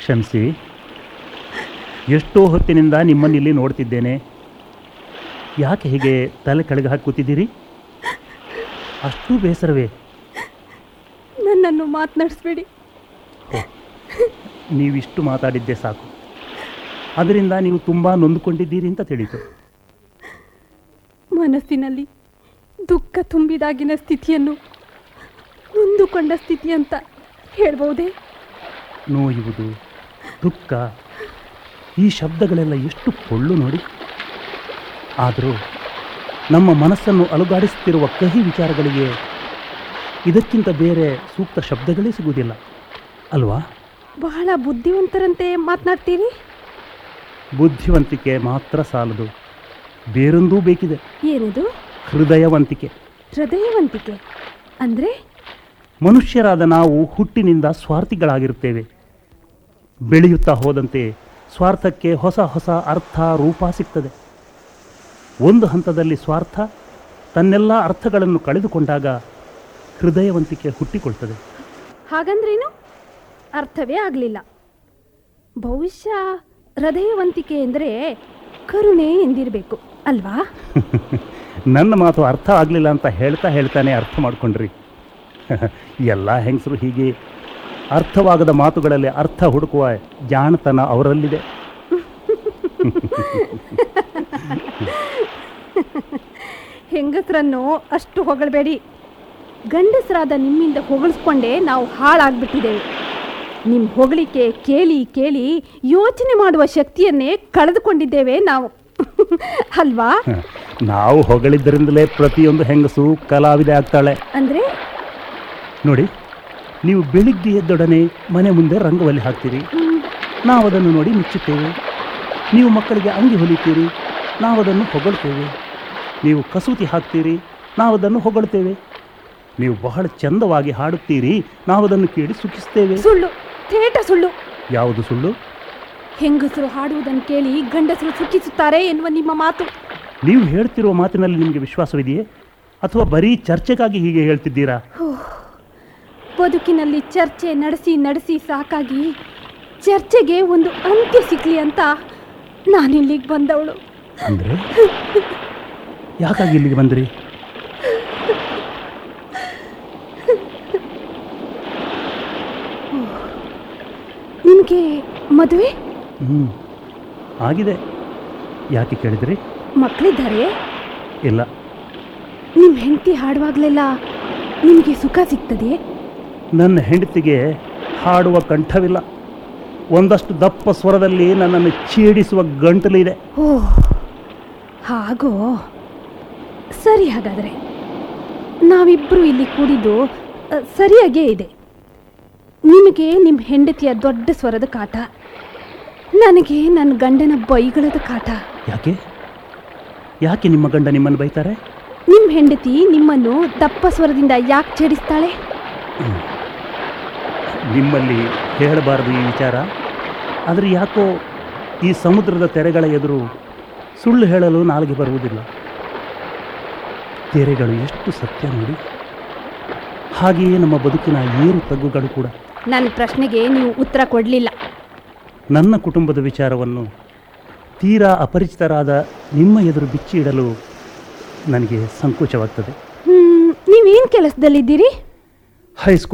ಕ್ಷಮಿಸಿ ಎಷ್ಟೋ ಹೊತ್ತಿನಿಂದ ನಿಮ್ಮನ್ನಿಲ್ಲಿ ನೋಡ್ತಿದ್ದೇನೆ ಯಾಕೆ ಹೀಗೆ ತಲೆ ಕೆಳಗೆ ಹಾಕಿ ಕೂತಿದ್ದೀರಿ ಅಷ್ಟು ಬೇಸರವೇ ನನ್ನನ್ನು ಮಾತನಾಡಿಸ್ಬೇಡಿ ನೀವಿಷ್ಟು ಮಾತಾಡಿದ್ದೆ ಸಾಕು ಅದರಿಂದ ನೀವು ತುಂಬ ನೊಂದುಕೊಂಡಿದ್ದೀರಿ ಅಂತ ತಿಳಿತು ಮನಸ್ಸಿನಲ್ಲಿ ದುಃಖ ತುಂಬಿದಾಗಿನ ಸ್ಥಿತಿಯನ್ನು ನೊಂದುಕೊಂಡ ಸ್ಥಿತಿ ಅಂತ ಹೇಳ್ಬಹುದೇ ನೋಯುವುದು ದುಃಖ ಈ ಶಬ್ದಗಳೆಲ್ಲ ಎಷ್ಟು ಪೊಳ್ಳು ನೋಡಿ ಆದರೂ ನಮ್ಮ ಮನಸ್ಸನ್ನು ಅಲುಗಾಡಿಸುತ್ತಿರುವ ಕಹಿ ವಿಚಾರಗಳಿಗೆ ಇದಕ್ಕಿಂತ ಬೇರೆ ಸೂಕ್ತ ಶಬ್ದಗಳೇ ಸಿಗುವುದಿಲ್ಲ ಅಲ್ವಾ ಬಹಳ ಬುದ್ಧಿವಂತರಂತೆ ಮಾತನಾಡ್ತೀರಿ ಬುದ್ಧಿವಂತಿಕೆ ಮಾತ್ರ ಸಾಲದು ಬೇರೊಂದೂ ಬೇಕಿದೆ ಏನದು ಹೃದಯವಂತಿಕೆ ಹೃದಯವಂತಿಕೆ ಅಂದರೆ ಮನುಷ್ಯರಾದ ನಾವು ಹುಟ್ಟಿನಿಂದ ಸ್ವಾರ್ಥಿಗಳಾಗಿರುತ್ತೇವೆ ಬೆಳೆಯುತ್ತಾ ಹೋದಂತೆ ಸ್ವಾರ್ಥಕ್ಕೆ ಹೊಸ ಹೊಸ ಅರ್ಥ ರೂಪ ಸಿಗ್ತದೆ ಒಂದು ಹಂತದಲ್ಲಿ ಸ್ವಾರ್ಥ ತನ್ನೆಲ್ಲ ಅರ್ಥಗಳನ್ನು ಕಳೆದುಕೊಂಡಾಗ ಹೃದಯವಂತಿಕೆ ಹುಟ್ಟಿಕೊಳ್ತದೆ ಹಾಗಂದ್ರೇನು ಅರ್ಥವೇ ಆಗಲಿಲ್ಲ ಬಹುಶಃ ಹೃದಯವಂತಿಕೆ ಎಂದರೆ ಕರುಣೆ ಎಂದಿರಬೇಕು ಅಲ್ವಾ ನನ್ನ ಮಾತು ಅರ್ಥ ಆಗಲಿಲ್ಲ ಅಂತ ಹೇಳ್ತಾ ಹೇಳ್ತಾನೆ ಅರ್ಥ ಮಾಡ್ಕೊಂಡ್ರಿ ಎಲ್ಲ ಹೆಂಗಸರು ಹೀಗೆ ಅರ್ಥವಾಗದ ಮಾತುಗಳಲ್ಲಿ ಅರ್ಥ ಹುಡುಕುವ ಜಾಣತನ ಅವರಲ್ಲಿದೆ ಹೆಂಗಸರನ್ನು ಅಷ್ಟು ಹೊಗಳಬೇಡಿ ಗಂಡಸರಾದ ನಿಮ್ಮಿಂದ ಹೊಗಳಿಸ್ಕೊಂಡೇ ನಾವು ಹಾಳಾಗ್ಬಿಟ್ಟಿದ್ದೇವೆ ನಿಮ್ಮ ಹೊಗಳಿಕೆ ಕೇಳಿ ಕೇಳಿ ಯೋಚನೆ ಮಾಡುವ ಶಕ್ತಿಯನ್ನೇ ಕಳೆದುಕೊಂಡಿದ್ದೇವೆ ನಾವು ಅಲ್ವಾ ನಾವು ಹೊಗಳಿದ್ದರಿಂದಲೇ ಪ್ರತಿಯೊಂದು ಹೆಂಗಸು ಕಲಾವಿದೆ ಆಗ್ತಾಳೆ ಅಂದರೆ ನೋಡಿ ನೀವು ಬೆಳಿಗ್ಗೆ ಎದ್ದೊಡನೆ ಮನೆ ಮುಂದೆ ರಂಗವಲ್ಲಿ ಹಾಕ್ತೀರಿ ನಾವು ಅದನ್ನು ನೋಡಿ ಮೆಚ್ಚುತ್ತೇವೆ ನೀವು ಮಕ್ಕಳಿಗೆ ಅಂಗಿ ಹೊಲಿತೀರಿ ನಾವು ಅದನ್ನು ಹೊಗಳ್ತೇವೆ ನೀವು ಕಸೂತಿ ಹಾಕ್ತೀರಿ ನಾವು ಅದನ್ನು ಹೊಗಳ್ತೇವೆ ನೀವು ಬಹಳ ಚಂದವಾಗಿ ಹಾಡುತ್ತೀರಿ ನಾವು ಅದನ್ನು ಕೇಳಿ ಸುಖಿಸ್ತೇವೆ ಸುಳ್ಳು ಥೇಟ ಸುಳ್ಳು ಯಾವುದು ಸುಳ್ಳು ಹೆಂಗಸರು ಹಾಡುವುದನ್ನು ಕೇಳಿ ಗಂಡಸರು ಸುಖಿಸುತ್ತಾರೆ ಎನ್ನುವ ನಿಮ್ಮ ಮಾತು ನೀವು ಹೇಳ್ತಿರುವ ಮಾತಿನಲ್ಲಿ ನಿಮಗೆ ವಿಶ್ವಾಸವಿದೆಯೇ ಅಥವಾ ಬರೀ ಚರ್ಚೆಗಾಗಿ ಹೀಗೆ ಹೇಳ್ತಿದ್ದೀರಾ ಬದುಕಿನಲ್ಲಿ ಚರ್ಚೆ ನಡೆಸಿ ನಡೆಸಿ ಸಾಕಾಗಿ ಚರ್ಚೆಗೆ ಒಂದು ಅಂತ್ಯ ಸಿಗ್ಲಿ ಅಂತ ನಾನಿಲ್ಲಿಗೆ ಬಂದವಳು ಅಂದರೆ ಯಾಕಾಗಿ ಇಲ್ಲಿಗೆ ಬಂದ್ರಿ ನಿಮಗೆ ಮದುವೆ ಹ್ಞೂ ಆಗಿದೆ ಯಾಕೆ ಕೇಳಿದ್ರಿ ಮಕ್ಕಳಿದ್ದಾರೆ ಇಲ್ಲ ನಿಮ್ಮ ಹೆಂಡತಿ ಹಾಡುವಾಗಲೆಲ್ಲ ನಿಮಗೆ ಸುಖ ಸಿಗ್ತದೆ ನನ್ನ ಹೆಂಡತಿಗೆ ಹಾಡುವ ಕಂಠವಿಲ್ಲ ಒಂದಷ್ಟು ದಪ್ಪ ಸ್ವರದಲ್ಲಿ ನನ್ನನ್ನು ಛೇಡಿಸುವ ಗಂಟಲು ಇದೆ ಓಹ್ ಹಾಗೋ ಸರಿ ಹಾಗಾದರೆ ನಾವಿಬ್ಬರು ಇಲ್ಲಿ ಕೂಡಿದ್ದು ಅ, ಸರಿಯಾಗೇ ಇದೆ ನಿಮಗೆ ನಿಮ್ಮ ಹೆಂಡತಿಯ ದೊಡ್ಡ ಸ್ವರದ ಕಾಟ ನನಗೆ ನನ್ನ ಗಂಡನ ಬೈಗಳದ ಕಾಟ ಯಾಕೆ ಯಾಕೆ ನಿಮ್ಮ ಗಂಡ ನಿಮ್ಮನ್ನು ಬೈತಾರೆ ನಿಮ್ಮ ಹೆಂಡತಿ ನಿಮ್ಮನ್ನು ದಪ್ಪ ಸ್ವರದಿಂದ ಯಾಕೆ ಛೇಡಿಸ್ತಾಳೆ ನಿಮ್ಮಲ್ಲಿ ಹೇಳಬಾರದು ಈ ವಿಚಾರ ಆದರೆ ಯಾಕೋ ಈ ಸಮುದ್ರದ ತೆರೆಗಳ ಎದುರು ಸುಳ್ಳು ಹೇಳಲು ನಾಲಿಗೆ ಬರುವುದಿಲ್ಲ ತೆರೆಗಳು ಎಷ್ಟು ಸತ್ಯ ನೋಡಿ ಹಾಗೆಯೇ ನಮ್ಮ ಬದುಕಿನ ಏರು ತಗ್ಗುಗಳು ಕೂಡ ನನ್ನ ಪ್ರಶ್ನೆಗೆ ನೀವು ಉತ್ತರ ಕೊಡಲಿಲ್ಲ ನನ್ನ ಕುಟುಂಬದ ವಿಚಾರವನ್ನು ತೀರಾ ಅಪರಿಚಿತರಾದ ನಿಮ್ಮ ಎದುರು ಬಿಚ್ಚಿ ಇಡಲು ನನಗೆ ಸಂಕೋಚವಾಗ್ತದೆ ನೀವೇನು ಕೆಲಸದಲ್ಲಿದ್ದೀರಿ ಹೈಸ್ಕೂಲ್